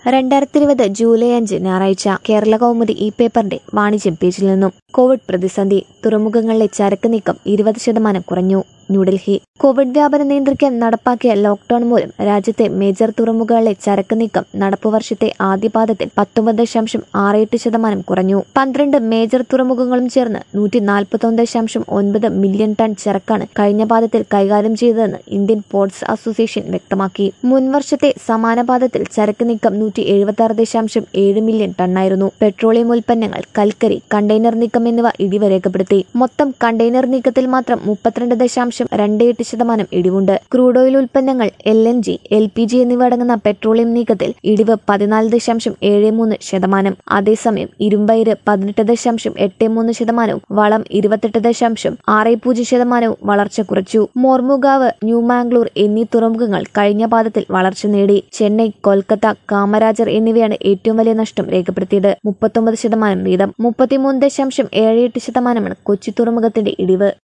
രണ്ടായിരത്തി ഇരുപത് ജൂലൈ അഞ്ച് ഞായറാഴ്ച കേരള കൗമുദി ഈ പേപ്പറിന്റെ വാണിജ്യം പേജിൽ നിന്നും കോവിഡ് പ്രതിസന്ധി തുറമുഖങ്ങളിലെ ചരക്ക് നീക്കം ഇരുപത് ശതമാനം കുറഞ്ഞു ന്യൂഡൽഹി കോവിഡ് വ്യാപനം നിയന്ത്രിക്കാൻ നടപ്പാക്കിയ ലോക്ഡൌൺ മൂലം രാജ്യത്തെ മേജർ തുറമുഖങ്ങളിലെ ചരക്ക് നീക്കം നടപ്പു വർഷത്തെ ആദ്യപാദത്തിൽ പത്തൊമ്പത് ദശാംശം ആറ് എട്ട് ശതമാനം കുറഞ്ഞു പന്ത്രണ്ട് മേജർ തുറമുഖങ്ങളും ചേർന്ന് നൂറ്റി നാൽപ്പത്തൊന്ന് ദശാംശം ഒൻപത് മില്യൺ ടൺ ചരക്കാണ് കഴിഞ്ഞ പാദത്തിൽ കൈകാര്യം ചെയ്തതെന്ന് ഇന്ത്യൻ പോർട്സ് അസോസിയേഷൻ വ്യക്തമാക്കി മുൻവർഷത്തെ സമാന പാദത്തിൽ ചരക്ക് നീക്കം നൂറ്റി എഴുപത്തി ആറ് ദശാംശം ഏഴ് മില്യൺ ടണ്ണായിരുന്നു പെട്രോളിയം ഉൽപ്പന്നങ്ങൾ കൽക്കരി കണ്ടെയ്നർ നീക്കം എന്നിവ ഇടിവ് രേഖപ്പെടുത്തി മൊത്തം കണ്ടെയ്നർ നീക്കത്തിൽ മാത്രം മുപ്പത്തിരണ്ട് ദശാംശം രണ്ട് എട്ട് ശതമാനം ഇടിവുണ്ട് ക്രൂഡ് ഓയിൽ ഉൽപ്പന്നങ്ങൾ L N G L P G എന്നിവ അടങ്ങുന്ന പെട്രോളിയം നീക്കത്തിൽ ഇടിവ് പതിനാല് ദശാംശം ഏഴ് മൂന്ന് ശതമാനം അതേസമയം ഇരുമ്പയിര് പതിനെട്ട് ദശാംശം എട്ട് മൂന്ന് ശതമാനവും വളം ഇരുപത്തെട്ട് ദശാംശം ആറ് പൂജ്യം ശതമാനവും വളർച്ച കുറച്ചു മോർമുഗാവ് ന്യൂമാംഗ്ലൂർ എന്നീ തുറമുഖങ്ങൾ കഴിഞ്ഞ പാദത്തിൽ വളർച്ച നേടി ചെന്നൈ കൊൽക്കത്ത കാമരാജർ എന്നിവയാണ് ഏറ്റവും വലിയ നഷ്ടം രേഖപ്പെടുത്തിയത് മുപ്പത്തൊമ്പത് ശതമാനം വീതം മുപ്പത്തിമൂന്ന് ദശാംശം ഏഴ് എട്ട് ശതമാനമാണ് കൊച്ചി തുറമുഖത്തിന്റെ ഇടിവ്